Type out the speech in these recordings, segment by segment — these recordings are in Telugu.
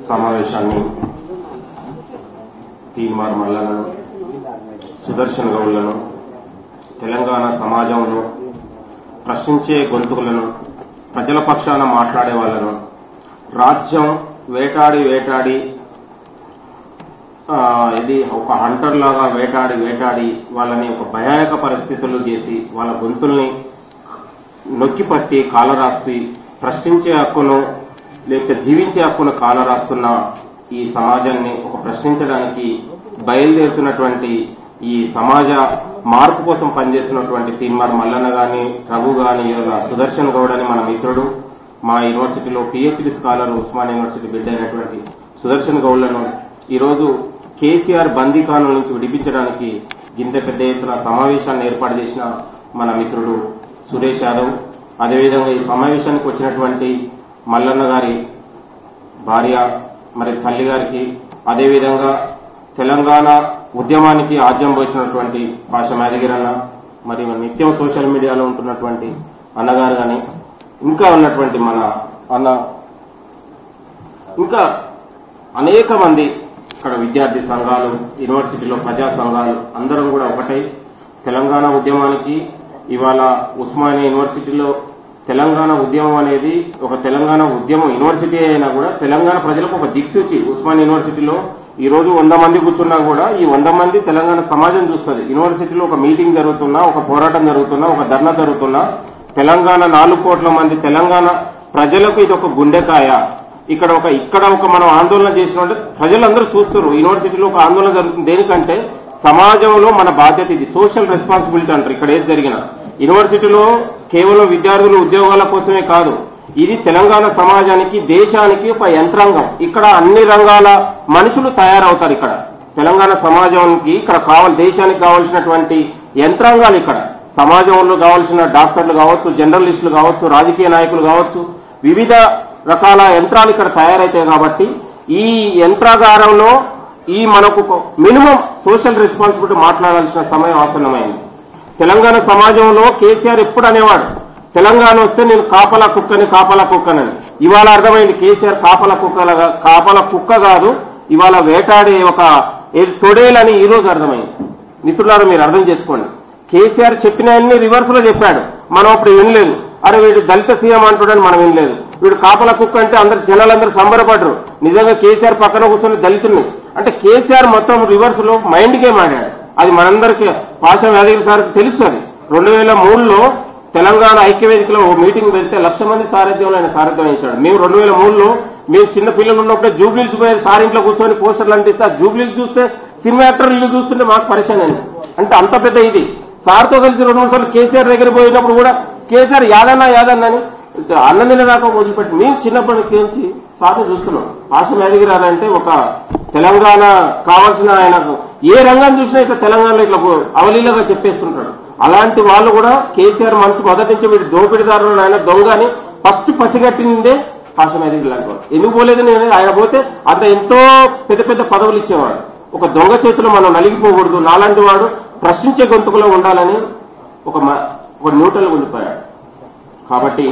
సమావేశాన్ని తీన్మార్ మల్లలను సుదర్శన్ గౌడ్లను తెలంగాణ సమాజంలో ప్రశ్నించే గొంతుకులను ప్రజల పక్షాన మాట్లాడే వాళ్ళను రాజ్యం వేటాడి వేటాడి ఆ, ఇది ఒక హంటర్ లాగా వేటాడి వేటాడి వాళ్ళని ఒక భయానక పరిస్థితులు చేసి వాళ్ళ గొంతుల్ని నొక్కి పట్టి కాలరాస్తి ప్రశ్నించే హక్కును లేక జీవించే హక్కును కాలరాస్తున్న ఈ సమాజాన్ని ఒక ప్రశ్నించడానికి బయలుదేరుతున్నటువంటి ఈ సమాజ మార్పు కోసం పనిచేస్తున్నటువంటి తీన్మార్ మల్లన్న గాని రఘు గాని ఇలా సుదర్శన్ గౌడ్ అని మన మిత్రుడు మా యూనివర్సిటీలో పిహెచ్డి స్కాలర్ ఉస్మాన్ యూనివర్సిటీ బిడ్డ అయినటువంటి సుదర్శన్ గౌడ్లను ఈరోజు కేసీఆర్ బందీఖాన నుంచి విడిపించడానికి ఇంత పెద్ద ఎత్తున సమావేశాన్ని ఏర్పాటు చేసిన మన మిత్రుడు సురేష్ యాదవ్ అదేవిధంగా ఈ సమావేశానికి వచ్చినటువంటి మల్లన్న గారి భార్య మరి తల్లి గారికి అదేవిధంగా తెలంగాణ ఉద్యమానికి ఆద్యం పోసినటువంటి భాష మేధగిరన్న మరి నిత్యం సోషల్ మీడియాలో ఉంటున్నటువంటి అన్నగారు కానీ ఇంకా ఉన్నటువంటి మన అన్న ఇంకా అనేక మంది ఇక్కడ విద్యార్థి సంఘాలు యూనివర్సిటీలో ప్రజా సంఘాలు అందరం కూడా ఒకటై తెలంగాణ ఉద్యమానికి ఇవాళ ఉస్మానియా యూనివర్సిటీలో తెలంగాణ ఉద్యమం అనేది ఒక తెలంగాణ ఉద్యమం యూనివర్సిటీ అయినా కూడా తెలంగాణ ప్రజలకు ఒక దిక్సూచి ఉస్మాన్ యూనివర్సిటీలో ఈ రోజు వంద మంది కూర్చున్నా కూడా ఈ వంద మంది తెలంగాణ సమాజం చూస్తుంది యూనివర్సిటీలో ఒక మీటింగ్ జరుగుతున్నా ఒక పోరాటం జరుగుతున్నా ఒక ధర్నా జరుగుతున్నా తెలంగాణ నాలుగు కోట్ల మంది తెలంగాణ ప్రజలకు ఇది ఒక గుండెకాయ ఇక్కడ ఒక ఇక్కడ ఒక మనం ఆందోళన చేసినట్టు ప్రజలందరూ చూస్తారు యూనివర్సిటీలో ఒక ఆందోళన జరుగుతుంది దేనికంటే సమాజంలో మన బాధ్యత ఇది సోషల్ రెస్పాన్సిబిలిటీ అంటారు ఇక్కడ ఏది జరిగినా యూనివర్సిటీలో కేవలం విద్యార్థులు ఉద్యోగాల కోసమే కాదు ఇది తెలంగాణ సమాజానికి దేశానికి ఒక యంత్రాంగం ఇక్కడ అన్ని రంగాల మనుషులు తయారవుతారు ఇక్కడ తెలంగాణ సమాజానికి ఇక్కడ కావాలి దేశానికి కావాల్సినటువంటి యంత్రాంగాలు ఇక్కడ సమాజంలో కావాల్సిన డాక్టర్లు కావచ్చు జర్నలిస్టులు కావచ్చు రాజకీయ నాయకులు కావచ్చు వివిధ రకాల యంత్రాలు ఇక్కడ తయారైతాయి కాబట్టి ఈ యంత్రాగారంలో ఈ మనకు మినిమం సోషల్ రెస్పాన్సిబిలిటీ మాట్లాడాల్సిన సమయం ఆసన్నమైంది తెలంగాణ సమాజంలో కేసీఆర్ ఎప్పుడు అనేవాడు తెలంగాణ వస్తే నేను కాపలా కుక్కని కాపలా కుక్కనని ఇవాళ అర్థమైంది కేసీఆర్ కాపలా కుక్కల కాపల కుక్క కాదు ఇవాళ వేటాడే ఒక ఏ- తొడేలని ఈ రోజు అర్థమైంది మిత్రులారా మీరు అర్థం చేసుకోండి కేసీఆర్ చెప్పిన అన్ని రివర్స్ లో చెప్పాడు మనం అప్పుడు వినలేదు అరే వీడు దళిత సీఎం అంటున్నాడని మనం వినలేదు వీడు కాపల కుక్క అంటే అందరు జనాలందరూ సంబరపడరు నిజంగా కేసీఆర్ పక్కన కూర్చొని దళితుల్ని అంటే కేసీఆర్ మొత్తం రివర్స్ లో మైండ్ గేమ్ ఆడాడు అది మనందరికి పాష యాదగిరి సార్కి తెలుసు అది రెండు వేల మూడులో తెలంగాణ ఐక్యవేదికలో ఓ మీటింగ్ పెడితే లక్ష మంది సారథ్యంలో ఆయన సారథ్యం వహించాడు మేము రెండు వేల మూడులో మేము చిన్న పిల్లలు ఉన్నప్పుడే జూబ్లీస్ పోయి సార్ ఇంట్లో కూర్చొని పోస్టర్లు అంటిస్తే ఆ జూబ్లీస్ చూస్తే సినిమా యాక్టర్ ఇల్లు చూస్తుంటే మాకు పరిచయం అండి అంటే అంత పెద్ద ఇది సార్తో కలిసి రెండు మూడు సార్లు కేసీఆర్ దగ్గర పోయినప్పుడు కూడా కేసీఆర్ యాదన్న యాదన్న అని అన్నం తినేదాకా వదిలిపెట్టి మేము చిన్నప్పటి నుంచి సార్ని చూస్తున్నాం ఆశ యాదగిరి అంటే ఒక తెలంగాణ కావాల్సిన ఆయనకు ఏ రంగం చూసినా ఇట్లా తెలంగాణలో ఇట్లా అవలీలగా చెప్పేస్తుంటాడు అలాంటి వాళ్ళు కూడా కేసీఆర్ మనసు మొదటి నుంచి వీడు దోపిడిదారులు ఆయన దొంగ అని ఫస్ట్ పసిగట్టిందే ఆశ యాదగిరి లాంటి వాడు ఎందుకు పోలేదు నేను ఆయన పోతే అంత ఎంతో పెద్ద పెద్ద పదవులు ఇచ్చేవాడు ఒక దొంగ చేతిలో మనం నలిగిపోకూడదు నాలాంటి వాడు ప్రశ్నించే గొంతుకులో ఉండాలని ఒక మ- ఒక న్యూట్రల్ ఉండిపోయాడు కాబట్టి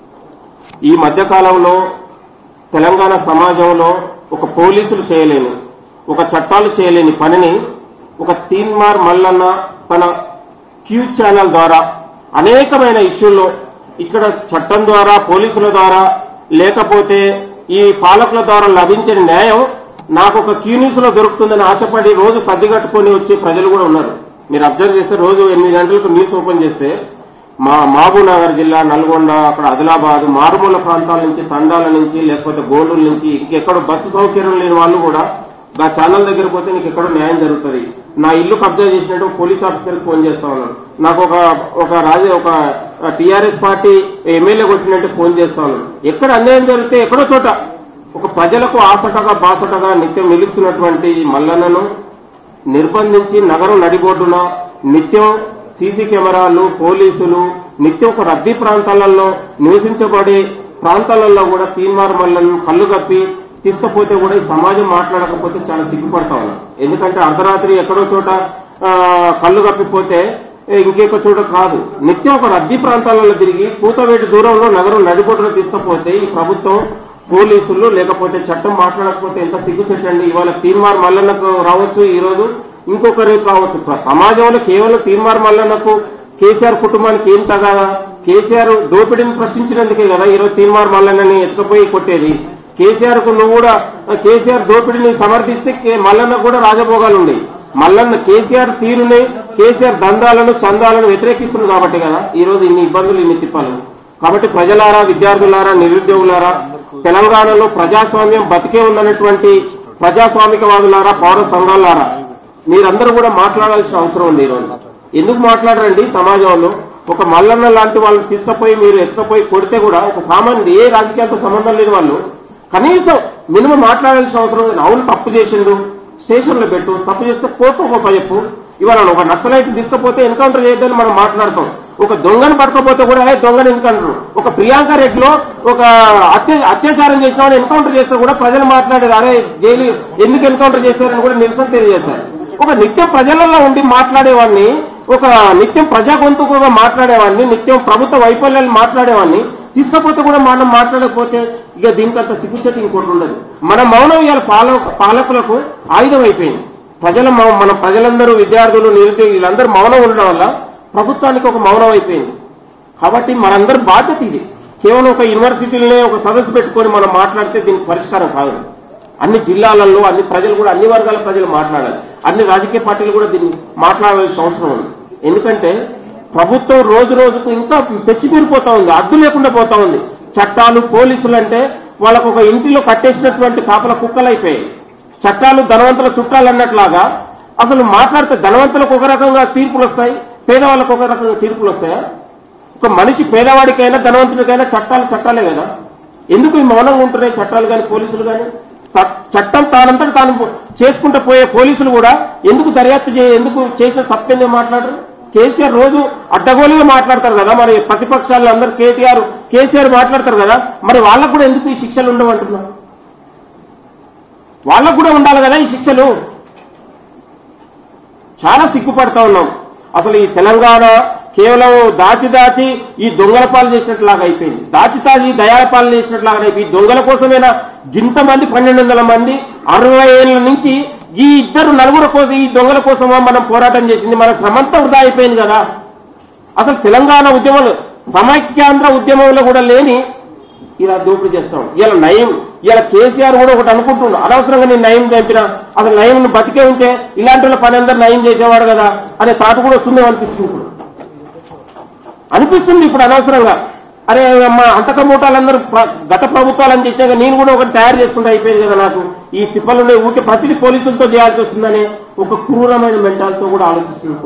ఈ మధ్య కాలంలో తెలంగాణ సమాజంలో ఒక పోలీసులు చేయలేని ఒక చట్టాలు చేయలేని పనిని ఒక తీన్మార్ మల్లన్న తన క్యూ ఛానల్ ద్వారా అనేకమైన ఇష్యూల్లో ఇక్కడ చట్టం ద్వారా పోలీసుల ద్వారా లేకపోతే ఈ పాలకుల ద్వారా లభించిన న్యాయం నాకు ఒక క్యూ న్యూస్ లో దొరుకుతుందని ఆశపడి రోజు సర్దిగట్టుకొని వచ్చే ప్రజలు కూడా ఉన్నారు మీరు అబ్జర్వ్ చేస్తే రోజు ఎనిమిది గంటలకు న్యూస్ ఓపెన్ చేస్తే మా మహబూబ్నగర్ జిల్లా నల్గొండ అక్కడ ఆదిలాబాద్ మారుమూల ప్రాంతాల నుంచి తండాల నుంచి లేకపోతే గోడూరు నుంచి ఇంకెక్కడో బస్సు సౌకర్యం లేని వాళ్ళు కూడా నా ఛానల్ దగ్గర పోతే నీకు ఎక్కడో న్యాయం జరుగుతుంది నా ఇల్లు కబ్జా చేసినట్టు పోలీస్ ఆఫీసర్కి ఫోన్ చేస్తా ఉన్నాడు నాకు ఒక ఒక రాజ ఒక టీఆర్ఎస్ పార్టీ ఎమ్మెల్యే కొట్టినట్టు ఫోన్ చేస్తా ఉన్నాడు ఎక్కడ అన్యాయం జరిగితే ఎక్కడో చోట ఒక ప్రజలకు ఆసటగా బాసటగా నిత్యం నిలుస్తున్నటువంటి మల్లన్నను నిర్బంధించి నగరం నడిబొడ్డున నిత్యం సీసీ కెమెరాలు పోలీసులు నిత్యం ఒక రద్దీ ప్రాంతాలలో నివసించబడే ప్రాంతాలలో కూడా తీన్మార్ మల్లను కళ్ళు కప్పి తీసుకపోతే కూడా ఈ సమాజం మాట్లాడకపోతే చాలా సిగ్గుపడతా ఉన్నాం ఎందుకంటే అర్ధరాత్రి ఎక్కడో చోట ఆ, కళ్ళు కప్పిపోతే ఏ, ఇంకెక్క చోట కాదు నిత్యం ఒక రద్దీ ప్రాంతాలలో తిరిగి కూతవేటి దూరంలో నగరం నడిబొడ్డున తీసుకపోతే ఈ ప్రభుత్వం పోలీసులు లేకపోతే చట్టం మాట్లాడకపోతే ఎంత సిగ్గు చెట్టండి ఇవాళ తీర్మార్ మల్లన్నకు రావచ్చు ఈ రోజు ఇంకొక రేపు రావచ్చు ప్ర- సమాజంలో కేవలం తీర్మార్ మల్లన్నకు కేసీఆర్ కుటుంబానికి ఏం తగాదా కేసీఆర్ దోపిడీని ప్రశ్నించినందుకే కదా ఈరోజు తీర్మార్ మల్లన్నని ఎత్తుకుపోయి కొట్టేది కేసీఆర్ కు నువ్వు కూడా కేసీఆర్ దోపిడీని సమర్థిస్తే కే- మల్లన్న కూడా రాజభోగాలు ఉన్నాయి మల్లన్న కేసీఆర్ తీరుని కేసీఆర్ దందాలను చందాలను వ్యతిరేకిస్తుంది కాబట్టి కదా ఈ రోజు ఇన్ని ఇబ్బందులు ఇన్ని తిప్పాలు కాబట్టి ప్రజలారా విద్యార్థులారా నిరుద్యోగులారా తెలంగాణలో ప్రజాస్వామ్యం బతికే ఉందన్నటువంటి ప్రజాస్వామికవాదులారా పౌర సంఘాలారా మీరందరూ కూడా మాట్లాడాల్సిన అవసరం ఉంది ఈరోజు ఎందుకు మాట్లాడరండి సమాజంలో ఒక మల్లన్న లాంటి వాళ్ళని తీసుకుపోయి మీరు ఎత్తుకపోయి కొడితే కూడా ఒక సామాన్యుడు ఏ రాజకీయాలతో సంబంధం లేని వాళ్ళు కనీసం మినిమం మాట్లాడాల్సిన అవసరం ఉంది అవును తప్పు చేసిండు స్టేషన్లో పెట్టు తప్పు చేస్తే కోర్టు ఒక చెప్పు ఇవాళ ఒక నక్సలైట్ తీసుకపోతే ఎన్కౌంటర్ చేయొద్దని మనం మాట్లాడతాం ఒక దొంగను పట్టుకపోతే కూడా "ఏ, దొంగని ఎన్కౌంటర్ ఒక ప్రియాంక రెడ్డిలో ఒక అత్య అత్యాచారం చేసిన వాడిని ఎన్కౌంటర్ చేస్తే కూడా ప్రజలు మాట్లాడారు అరే జైలు ఎందుకు ఎన్కౌంటర్ చేశారని కూడా నిరసన తెలియజేశారు ఒక నిత్యం ప్రజలలో ఉండి మాట్లాడేవాడిని ఒక నిత్యం ప్రజా గొంతుకుగా మాట్లాడేవాడిని నిత్యం ప్రభుత్వ వైఫల్యాలు మాట్లాడేవాడిని తీసుకపోతే కూడా మనం మాట్లాడకపోతే ఇక దీనికంత సిగ్గుచెట్టు ఇంకోటి ఉండదు మన మౌనం ఇవాళ పాల పాలకులకు ఆయుధం అయిపోయింది ప్రజల మౌ- మన ప్రజలందరూ విద్యార్థులు నిరుద్యోగులు వీళ్ళందరూ మౌనం ఉండడం వల్ల ప్రభుత్వానికి ఒక మౌనం అయిపోయింది కాబట్టి మనందరి బాధ్యత ఇది కేవలం ఒక యూనివర్సిటీలనే ఒక సదస్సు పెట్టుకొని మనం మాట్లాడితే దీనికి పరిష్కారం కాదు అన్ని జిల్లాలలో అన్ని ప్రజలు కూడా అన్ని వర్గాల ప్రజలు మాట్లాడాలి అన్ని రాజకీయ పార్టీలు కూడా దీన్ని మాట్లాడాల్సిన అవసరం ఉంది ఎందుకంటే ప్రభుత్వం రోజు రోజుకు ఇంకా పెచ్చిపీరిపోతా ఉంది అడ్డు లేకుండా పోతా ఉంది చట్టాలు పోలీసులు అంటే వాళ్ళకు ఒక ఇంటిలో కట్టేసినటువంటి కాపల కుక్కలు అయిపోయాయి చట్టాలు ధనవంతుల చుట్టాలు అన్నట్లాగా అసలు మాట్లాడితే ధనవంతులకు ఒక రకంగా తీర్పులు వస్తాయి పేదవాళ్ళకు ఒక రకంగా తీర్పులు వస్తాయా ఒక మనిషి పేదవాడికైనా ధనవంతుడికైనా చట్టాలు చట్టాలే కదా ఎందుకు ఈ మౌనంగా ఉంటున్నాయి చట్టాలు కానీ పోలీసులు కానీ చట్టం తానంతట తాను చేసుకుంటూ పోయే పోలీసులు కూడా ఎందుకు దర్యాప్తు చేయ ఎందుకు చేసిన తప్పేందే మాట్లాడరు కేసీఆర్ రోజు అడ్డగోలుగా మాట్లాడతారు కదా మరి ప్రతిపక్షాలు అందరూ కేటీఆర్ కేసీఆర్ మాట్లాడతారు కదా మరి వాళ్ళకు కూడా ఎందుకు ఈ శిక్షలు ఉండవు అంటున్నారు వాళ్ళకు కూడా ఉండాలి కదా ఈ శిక్షలు చాలా సిగ్గుపడతా ఉన్నాం అసలు ఈ తెలంగాణ కేవలం దాచి దాచి ఈ దొంగల పాలు చేసినట్లాగా అయిపోయింది దాచి దాచి దయాల పాలు చేసినట్లాగా అయిపోయింది ఈ దొంగల కోసమేనా గింత మంది పన్నెండు వందల మంది అరవై ఏళ్ళ నుంచి ఈ ఇద్దరు నలుగురు కోసం ఈ దొంగల కోసమా మనం పోరాటం చేసింది మన శ్రమంతా వృధా అయిపోయింది కదా అసలు తెలంగాణ ఉద్యమంలో సమైక్యాంధ్ర ఉద్యమంలో కూడా లేని ఇలా దోపిడీ చేస్తాం ఇలా నయం ఇలా కేసీఆర్ కూడా ఒకటి అనుకుంటున్నాడు అనవసరంగా నేను నయం చంపిన అసలు నయం బతికే ఉంటే ఇలాంటి వాళ్ళ పని అందరు నయం చేసేవాడు కదా అనే తాట కూడా వస్తుంది అనిపిస్తుంది ఇప్పుడు అనిపిస్తుంది ఇప్పుడు అనవసరంగా అరే మా అంతక మూటాలందరూ ప్ర- గత ప్రభుత్వాలను చేసినాక నేను కూడా ఒకటి తయారు చేసుకుంటే అయిపోయింది కదా నాకు ఈ తిప్పలుండే ఊకే ప్రతిదీ పోలీసులతో చేయాల్సి వస్తుందని ఒక క్రూరమైన మెంటాలతో కూడా ఆలోచిస్తుంది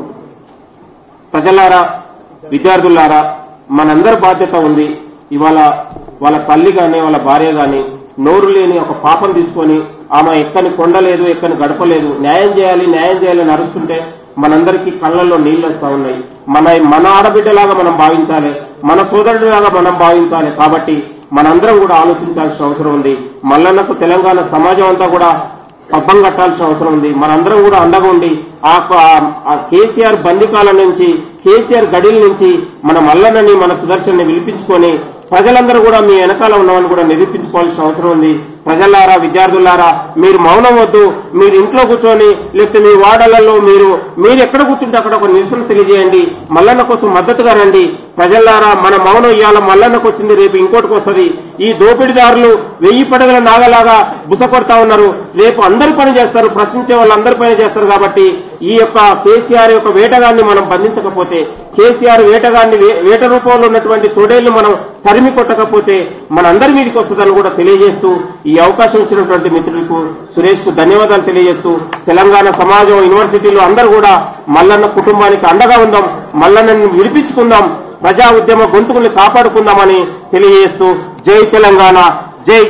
ప్రజలారా విద్యార్థులారా మనందరి బాధ్యత ఉంది ఇవాళ వాళ్ళ తల్లి గాని వాళ్ళ భార్య గాని నోరు లేని ఒక పాపం తీసుకొని ఆమె ఎక్కని కొండలేదు ఎక్కని గడపలేదు న్యాయం చేయాలి న్యాయం చేయాలని అరుస్తుంటే మనందరికీ కళ్ళల్లో నీళ్లు వస్తా ఉన్నాయి మన మన ఆడబిడ్డలాగా మనం భావించాలి మన సోదరుడిలాగా మనం భావించాలి కాబట్టి మనందరం కూడా ఆలోచించాల్సిన అవసరం ఉంది మల్లన్నకు తెలంగాణ సమాజం అంతా కూడా పబ్బం కట్టాల్సిన అవసరం ఉంది మనందరం కూడా అండగా ఉండి ఆ ఆ- ఆ కేసీఆర్ బందికాల నుంచి కేసీఆర్ గడిల నుంచి మన మల్లన్నని మన సుదర్శన్ని విలిపించుకొని ప్రజలందరూ కూడా మీ వెనకాల ఉన్నామని కూడా నిరూపించుకోవాల్సిన అవసరం ఉంది ప్రజలారా విద్యార్థులారా మీరు మౌనం వద్దు మీరు ఇంట్లో కూర్చొని లేకపోతే మీ వార్డులలో మీరు మీరు ఎక్కడ కూర్చుంటే అక్కడ ఒక నిరసన తెలియజేయండి మల్లన్న కోసం మద్దతుగా రండి ప్రజలారా మన మౌనం ఇవాళ మల్లన్నకు వచ్చింది రేపు ఇంకోటికి వస్తుంది ఈ దోపిడీదారులు వెయ్యి పడగల నాగలాగా బుస కొడతా ఉన్నారు రేపు అందరి పని చేస్తారు ప్రశ్నించే వాళ్ళు అందరి పని చేస్తారు కాబట్టి ఈ యొక్క కేసీఆర్ యొక్క వేటగాన్ని మనం బంధించకపోతే కేసీఆర్ వేటగాన్ని వే- వేట రూపంలో ఉన్నటువంటి తొడేళ్లు మనం తరిమి కొట్టకపోతే మనందరి మీదకి వస్తుందని కూడా తెలియజేస్తూ ఈ అవకాశం ఇచ్చినటువంటి మిత్రులకు సురేష్ కు ధన్యవాదాలు తెలియజేస్తూ తెలంగాణ సమాజం యూనివర్సిటీలో అందరూ కూడా మల్లన్న కుటుంబానికి అండగా ఉందాం మల్లన్నని విడిపించుకుందాం ప్రజా ఉద్యమ గొంతుకుల్ని కాపాడుకుందామని తెలియజేస్తూ జై తెలంగాణ జై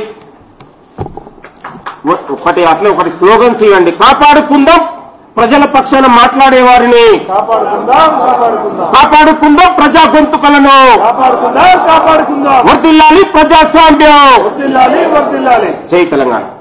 ఒకటి అట్లే ఒకటి స్లోగన్స్ ఇవ్వండి కాపాడుకుందాం ప్రజల పక్షాన మాట్లాడే వారిని కాపాడుకుందాం కాపాడుకుందాం కాపాడుకుందాం ప్రజా గొంతుకలను కాపాడుకుందాం కాపాడుకుందాం వర్దిల్లాలి ప్రజాస్వామ్యం వర్దిల్లాలి వర్దిల్లాలి జై తెలంగాణ